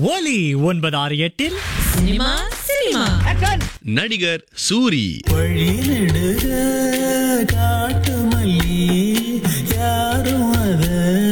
ஒலி ஒன்பது ஆறு எட்டில் சினிமா சினிமா நடிகர் சூரி வழிநெடுக காட்டு மல்லி யாரும் அத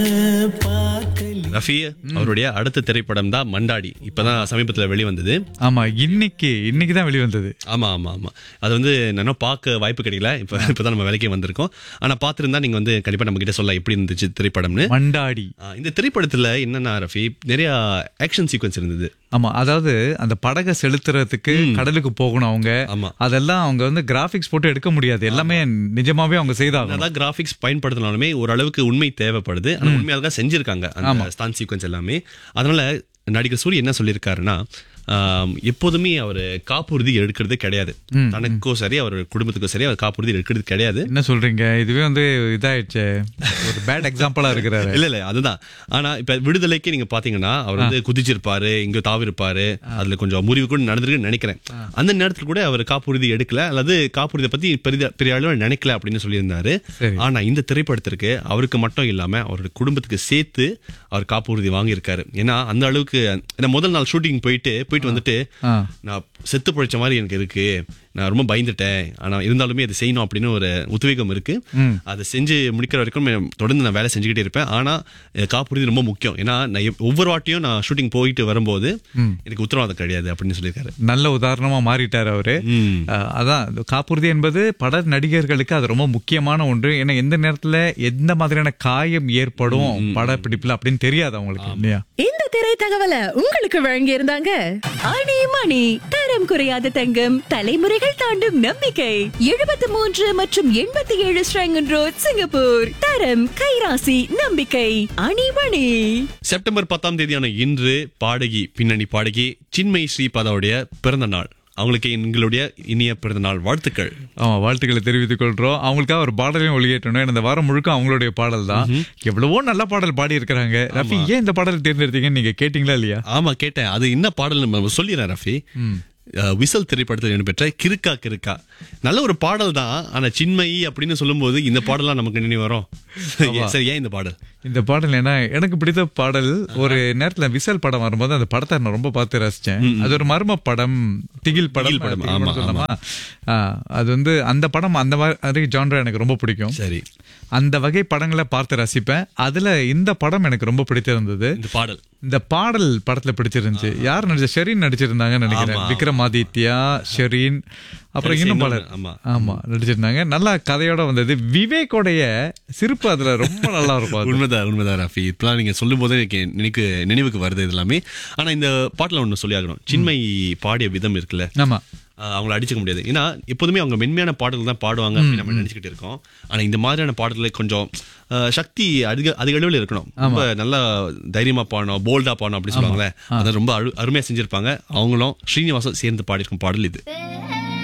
பார்க்கல ரஃபி அவருடைய அடுத்த திரைப்படம் தான் மண்டாடி இப்பதான் சமீபத்துல வெளிவந்தது ஆமா இன்னைக்கு இன்னைக்கு தான் வெளிவந்தது ஆமா ஆமா ஆமா அது வந்து நான் பார்க்க வாய்ப்பு கிடைக்கல இப்ப இப்பதான் நம்ம வேலைக்கே வந்திருக்கோம் ஆனா பார்த்திருந்தா நீங்க வந்து கண்டிப்பா நம்ம கிட்ட சொல்ல எப்படி இருந்துச்சு திரைப்படம்னு மண்டாடி ஆ, இந்த திரைப்படத்துல என்னன்னா ரஃபி நிறைய ஆக்ஷன் சீக்வன்ஸ் இருந்தது ஆமா அதாவது அந்த படகை செலுத்துறதுக்கு கடலுக்கு போகணும் அவங்க ஆமா. அதெல்லாம் அவங்க வந்து கிராபிக்ஸ் போட்டு எடுக்க முடியாது எல்லாமே நிஜமாவே அவங்க செய்தாகணும் அதான் கிராபிக்ஸ் பயன்படுத்தினாலுமே ஓரளவுக்கு உண்மை தேவைப்படுது ஆனா உண்மையாக தான் செஞ்சிருக்காங்க அந்த ஸ்டான் சீக்வன்ஸ் எல்லாமே அதனால நடிகர் சூரிய என்ன சொல்லியிருக்காருன்னா ஆம், எப்போதுமே அவர் காப்புறுதி எடுக்கிறது கிடையாது தனக்கோ சரி அவர் குடும்பத்துக்கோ சரி அவர் காப்புறுதி எடுக்கிறது கிடையாது என்ன சொல்றீங்க இதுவே வந்து இதாயிடுச்சே ஒரு பேட் எக்ஸாம்பிளா இருக்கிறாரு இல்ல இல்ல அதுதான் ஆனா இப்ப விடுதலைக்கு நீங்க பாத்தீங்கன்னா அவர் வந்து குதிச்சிருப்பாரு இங்க தாவிருப்பாரு அதுல கொஞ்சம் முறிவு கூட நடந்திருக்குன்னு நினைக்கிறேன் அந்த நேரத்துல கூட அவர் காப்புறுதி எடுக்கல அல்லது காப்புறுதியை பத்தி பெரிய பெரிய அளவில் நினைக்கல அப்படின்னு சொல்லியிருந்தாரு சரி. ஆனா இந்த திரைப்படத்திற்கு அவருக்கு மட்டும் இல்லாம அவருடைய குடும்பத்துக்கு சேர்த்து அவர் காப்புறுதி வாங்கியிருக்காரு ஏன்னா அந்த அளவுக்கு ஏன்னா முதல் நாள் ஷூட்டிங் போயிட்டு போயிட்டு வந்துட்டு ஆ. நான் செத்து பிழைச்ச மாதிரி எனக்கு இருக்கு நான் ரொம்ப பயந்துட்டேன் ஆனா இருந்தாலுமே அதை செய்யணும் அப்படின்னு ஒரு உத்வேகம் இருக்கு அதை செஞ்சு முடிக்கிற வரைக்கும் நான் தொடர்ந்து நான் வேலை செஞ்சுக்கிட்டே இருப்பேன் ஆனா அஹ், காப்புறுதி ரொம்ப முக்கியம் ஏன்னா நான் எப்- ஒவ்வொரு வாட்டியும் நான் ஷூட்டிங் போயிட்டு வரும்போது எனக்கு உத்தரவாதம் கிடையாது அப்படின்னு சொல்லியிருக்காரு நல்ல உதாரணமா மாறிட்டார் அவரு ம். அஹ், அதான் இந்த காப்புறுதி என்பது பட நடிகர்களுக்கு அது ரொம்ப முக்கியமான ஒன்று ஏன்னா எந்த நேரத்துல எந்த மாதிரியான காயம் ஏற்படும் படப்பிடிப்புல அப்படின்னு தெரியாது அவங்களுக்கு இல்லையா இந்த திரை தகவலை உங்களுக்கு வழங்கி இருந்தாங்க அணி மணி தரம் குறையாத தங்கம் தலைமுறைகள் தாண்டும் நம்பிக்கை எழுபத்தி மூன்று மற்றும் எண்பத்தி ஏழு ஸ்ரங்கன் ரோட் சிங்கப்பூர் தரம் கைராசி நம்பிக்கை அணி மணி செப்டம்பர் பத்தாம் தேதியான இன்று பாடகி பின்னணி பாடகி சின்மை ஸ்ரீபாதாவுடைய பிறந்த நாள் அவங்களுக்கு எங்களுடைய இனிய பிறந்த நாள் வாழ்த்துக்கள் ஆமா வாழ்த்துக்களை தெரிவித்துக் கொள்றோம் அவங்களுக்காக ஒரு பாடலையும் ஒளியேற்றணும் ஏன்னா இந்த வாரம் முழுக்க அவங்களுடைய பாடல் தான் எவ்வளவோ நல்ல பாடல் பாடி இருக்கிறாங்க ரஃபி ஏன் இந்த பாடல் தேர்ந்தெடுத்தீங்கன்னு நீங்க கேட்டீங்களா இல்லையா ஆமா கேட்டேன் அது என்ன பாடல் நம்ம சொல்லிடுறேன் ரஃபி அஹ், விசல் திரைப்படத்தில் இடம்பெற்ற கிறுக்கா கிறுக்கா நல்ல ஒரு பாடல் தான் ஆனா சின்மயி அப்படின்னு சொல்லும்போது இந்த பாடலாம் நமக்கு நினைவு வரும் சரி ஏன் இந்த பாடல் இந்த பாடல் என்ன எனக்கு பிடித்த பாடல் ஒரு நேரத்துல விசல் படம் வரும்போது அந்த படத்தை நான் ரொம்ப பார்த்து ரசிச்சேன் அது ஒரு மர்ம படம் திகில் படம் திகில் படம், திகில் ஆமா, படம் சொல்லலாமா? ஆ, அது வந்து அந்த படம் அந்த மாதிரி ஜான்ரா எனக்கு ரொம்ப பிடிக்கும் சரி அந்த வகை படங்களை பார்த்து ரசிப்பேன் அதுல இந்த படம் எனக்கு ரொம்ப பிடித்திருந்தது இந்த பாடல் இந்த பாடல் படத்துல பிடிச்சிருந்துச்சு யார் நடிச்ச ஷெரீன் நடிச்சிருந்தாங்கன்னு நினைக்கிறேன் ஆமா. விக்ரமாதித்யா ஷெரீன் அப்புறம் கடைசி இன்னும் இன்னொன்னு, பலர் ஆமா. ஆமா நடிச்சிருந்தாங்க நல்லா கதையோட வந்தது விவேக்கோடைய சிரிப்பு அதுல ரொம்ப நல்லா இருக்கும் அது. உண்மைதான் உண்மைதான் ரஃபி இப்பெல்லாம் நீங்க சொல்லும் போதே எனக்கு நினைக்கு நினைவுக்கு வருது இது எல்லாமே ஆனா இந்த பாட்டுல ஒண்ணு சொல்லி ஆகணும் சின்மை பாடிய விதம் இருக்குல்ல ஆமா ஆஹ் அவங்கள அடிச்சுக்க முடியாது ஏன்னா எப்போதுமே அவங்க மென்மையான பாடல்கள் தான் பாடுவாங்க அப்படின்னு நம்ம நினைச்சுக்கிட்டு இருக்கோம் ஆனா இந்த மாதிரியான பாடல்களை கொஞ்சம் ஆஹ் சக்தி அதிக அதிக அளவில் இருக்கணும் ரொம்ப நல்லா தைரியமா பாடணும் போல்டா பாடணும் அப்படி சொல்லுவாங்களே அதை ரொம்ப அரு- அருமையா செஞ்சிருப்பாங்க அவங்களும் ஸ்ரீனிவாசம் சேர்ந்து பாடியிருக்கும் பாடல் இது